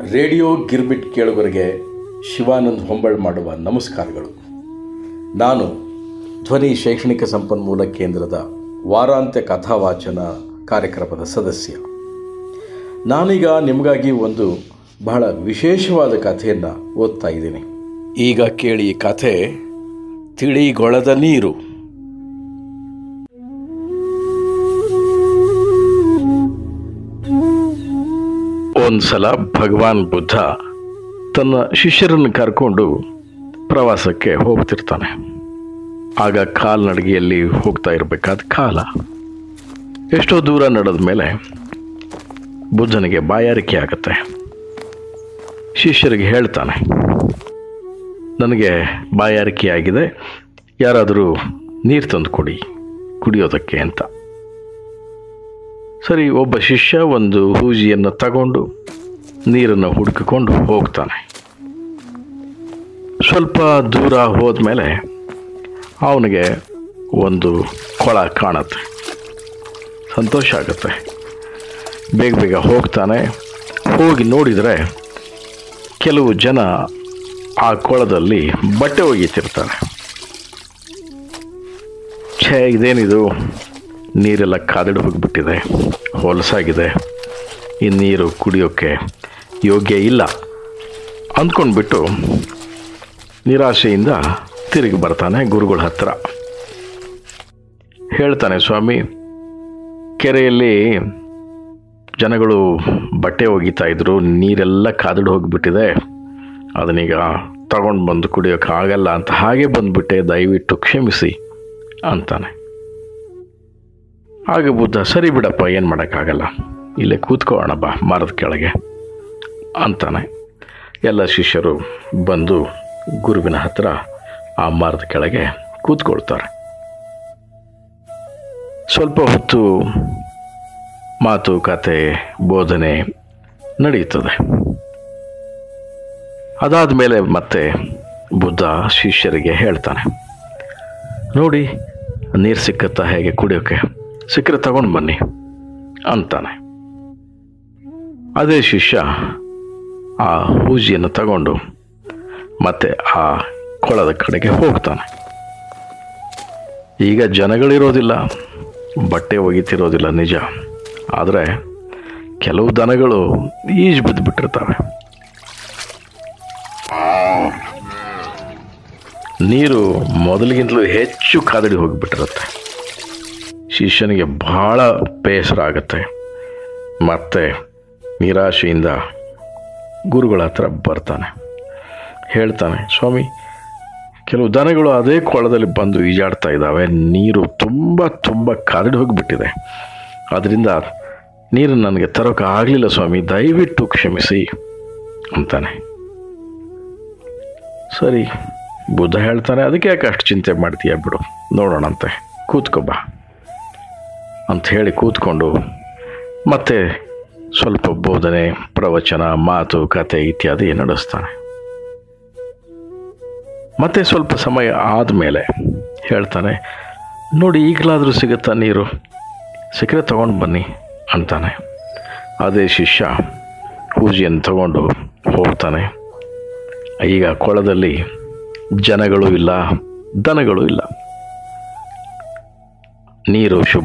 radio girmit ಕೇಳುಗರಿಗೆ ಶಿವಾನಂದ್ ಹೊಂಬಾಳ್ ಮಾಡುವ ನಮಸ್ಕಾರಗಳು ನಾನು ಧ್ವನಿ ಶೈಕ್ಷಣಿಕ ಸಂಪನ್ಮೂಲ ಕೇಂದ್ರದ ವಾರಾಂತ್ಯ ಕಥಾವಾಚನ ಕಾರ್ಯಕ್ರಮದ ಸದಸ್ಯ ನಾನೀಗ ನಿಮಗಾಗಿ ಒಂದು ಬಹಳ ವಿಶೇಷವಾದ ಕಥೆಯನ್ನು ಓದ್ತಾ ಇದ್ದೀನಿ ಈಗ ಕೇಳಿ ಕಥೆ ತಿಳಿಗೊಳದ ನೀರು ಒಂದ್ಸಲ ಭಗವಾನ್ ಬುದ್ಧ ತನ್ನ ಶಿಷ್ಯರನ್ನು ಕರ್ಕೊಂಡು ಪ್ರವಾಸಕ್ಕೆ ಹೋಗ್ತಿರ್ತಾನೆ ಆಗ ಕಾಲ್ನಡಿಗೆಯಲ್ಲಿ ಹೋಗ್ತಾ ಇರಬೇಕಾದ ಕಾಲ ಎಷ್ಟೋ ದೂರ ನಡೆದ ಮೇಲೆ ಬುದ್ಧನಿಗೆ ಬಾಯಾರಿಕೆ ಆಗುತ್ತೆ ಶಿಷ್ಯರಿಗೆ ಹೇಳ್ತಾನೆ ನನಗೆ ಬಾಯಾರಿಕೆ ಆಗಿದೆ ಯಾರಾದರೂ ನೀರು ತಂದು ಕೊಡಿ ಕುಡಿಯೋದಕ್ಕೆ ಅಂತ ಸರಿ ಒಬ್ಬ ಶಿಷ್ಯ ಒಂದು ಹೂಜಿಯನ್ನು ತಗೊಂಡು ನೀರನ್ನು ಹುಡುಕಿಕೊಂಡು ಹೋಗ್ತಾನೆ ಸ್ವಲ್ಪ ದೂರ ಹೋದ್ಮೇಲೆ ಅವನಿಗೆ ಒಂದು ಕೊಳ ಕಾಣುತ್ತೆ ಸಂತೋಷ ಆಗುತ್ತೆ ಬೇಗ ಬೇಗ ಹೋಗ್ತಾನೆ ಹೋಗಿ ನೋಡಿದರೆ ಕೆಲವು ಜನ ಆ ಕೊಳದಲ್ಲಿ ಬಟ್ಟೆ ಒಗೀತಿರ್ತಾರೆ ಛೇ ಇದೇನಿದು ನೀರೆಲ್ಲ ಕಾದಿಡು ಹೋಗಿಬಿಟ್ಟಿದೆ ಹೊಲಸಾಗಿದೆ ಈ ನೀರು ಕುಡಿಯೋಕ್ಕೆ ಯೋಗ್ಯ ಇಲ್ಲ ಅಂದ್ಕೊಂಡ್ಬಿಟ್ಟು ನಿರಾಶೆಯಿಂದ ತಿರುಗಿ ಬರ್ತಾನೆ ಗುರುಗಳ ಹತ್ರ ಹೇಳ್ತಾನೆ ಸ್ವಾಮಿ ಕೆರೆಯಲ್ಲಿ ಜನಗಳು ಬಟ್ಟೆ ಒಗಿತಾ ಇದ್ರು ನೀರೆಲ್ಲ ಕಾದಿಡು ಹೋಗಿಬಿಟ್ಟಿದೆ ಅದನ್ನೀಗ ತಗೊಂಡು ಬಂದು ಕುಡಿಯೋಕೆ ಆಗಲ್ಲ ಅಂತ ಹಾಗೆ ಬಂದುಬಿಟ್ಟೆ ದಯವಿಟ್ಟು ಕ್ಷಮಿಸಿ ಅಂತಾನೆ ಆಗ ಬುದ್ಧ ಸರಿ ಬಿಡಪ್ಪ ಏನು ಮಾಡೋಕ್ಕಾಗಲ್ಲ ಇಲ್ಲೇ ಕೂತ್ಕೊಳ್ಳೋಣ ಬಾ ಮರದ ಕೆಳಗೆ ಅಂತಾನೆ ಎಲ್ಲ ಶಿಷ್ಯರು ಬಂದು ಗುರುವಿನ ಹತ್ರ ಆ ಮರದ ಕೆಳಗೆ ಕೂತ್ಕೊಳ್ತಾರೆ ಸ್ವಲ್ಪ ಹೊತ್ತು ಮಾತು ಕತೆ ಬೋಧನೆ ನಡೆಯುತ್ತದೆ ಅದಾದ ಮೇಲೆ ಮತ್ತೆ ಬುದ್ಧ ಶಿಷ್ಯರಿಗೆ ಹೇಳ್ತಾನೆ ನೋಡಿ ನೀರು ಸಿಕ್ಕತ್ತಾ ಹೇಗೆ ಕುಡಿಯೋಕ್ಕೆ ಸಿಕ್ಕರೆ ತಗೊಂಡು ಬನ್ನಿ ಅಂತಾನೆ ಅದೇ ಶಿಷ್ಯ ಆ ಹೂಜಿಯನ್ನು ತಗೊಂಡು ಮತ್ತೆ ಆ ಕೊಳದ ಕಡೆಗೆ ಹೋಗ್ತಾನೆ ಈಗ ಜನಗಳಿರೋದಿಲ್ಲ ಬಟ್ಟೆ ಒಗಿತಿರೋದಿಲ್ಲ ನಿಜ ಆದರೆ ಕೆಲವು ದನಗಳು ಈಜು ಬಿದ್ದು ಬಿಟ್ಟಿರ್ತವೆ ನೀರು ಮೊದಲಿಗಿಂತಲೂ ಹೆಚ್ಚು ಕಾದಡಿ ಹೋಗಿಬಿಟ್ಟಿರುತ್ತೆ ಶಿಷ್ಯನಿಗೆ ಬಹಳ ಬೇಸರ ಆಗುತ್ತೆ ಮತ್ತೆ ನಿರಾಶೆಯಿಂದ ಗುರುಗಳ ಹತ್ರ ಬರ್ತಾನೆ ಹೇಳ್ತಾನೆ ಸ್ವಾಮಿ ಕೆಲವು ದನಗಳು ಅದೇ ಕೊಳದಲ್ಲಿ ಬಂದು ಈಜಾಡ್ತಾ ಇದ್ದಾವೆ ನೀರು ತುಂಬ ತುಂಬ ಕಾದಿಡಿ ಹೋಗಿಬಿಟ್ಟಿದೆ ಅದರಿಂದ ನೀರು ನನಗೆ ತರೋಕೆ ಆಗಲಿಲ್ಲ ಸ್ವಾಮಿ ದಯವಿಟ್ಟು ಕ್ಷಮಿಸಿ ಅಂತಾನೆ ಸರಿ ಬುದ್ಧ ಹೇಳ್ತಾನೆ ಅದಕ್ಕೆ ಯಾಕೆ ಅಷ್ಟು ಚಿಂತೆ ಮಾಡ್ತೀಯ ಬಿಡು ನೋಡೋಣಂತೆ ಕೂತ್ಕೊಬಾ ಅಂತ ಹೇಳಿ ಕೂತ್ಕೊಂಡು ಮತ್ತೆ ಸ್ವಲ್ಪ ಬೋಧನೆ ಪ್ರವಚನ ಮಾತು ಕತೆ ಇತ್ಯಾದಿ ನಡೆಸ್ತಾನೆ ಮತ್ತೆ ಸ್ವಲ್ಪ ಸಮಯ ಆದಮೇಲೆ ಹೇಳ್ತಾನೆ ನೋಡಿ ಈಗಲಾದರೂ ಸಿಗುತ್ತಾ ನೀರು ಸಿಕ್ಕರೆ ತಗೊಂಡು ಬನ್ನಿ ಅಂತಾನೆ ಅದೇ ಶಿಷ್ಯ ಪೂಜೆಯನ್ನು ತಗೊಂಡು ಹೋಗ್ತಾನೆ ಈಗ ಕೊಳದಲ್ಲಿ ಜನಗಳು ಇಲ್ಲ ದನಗಳು ಇಲ್ಲ ನೀರು ಶುಭ್ರ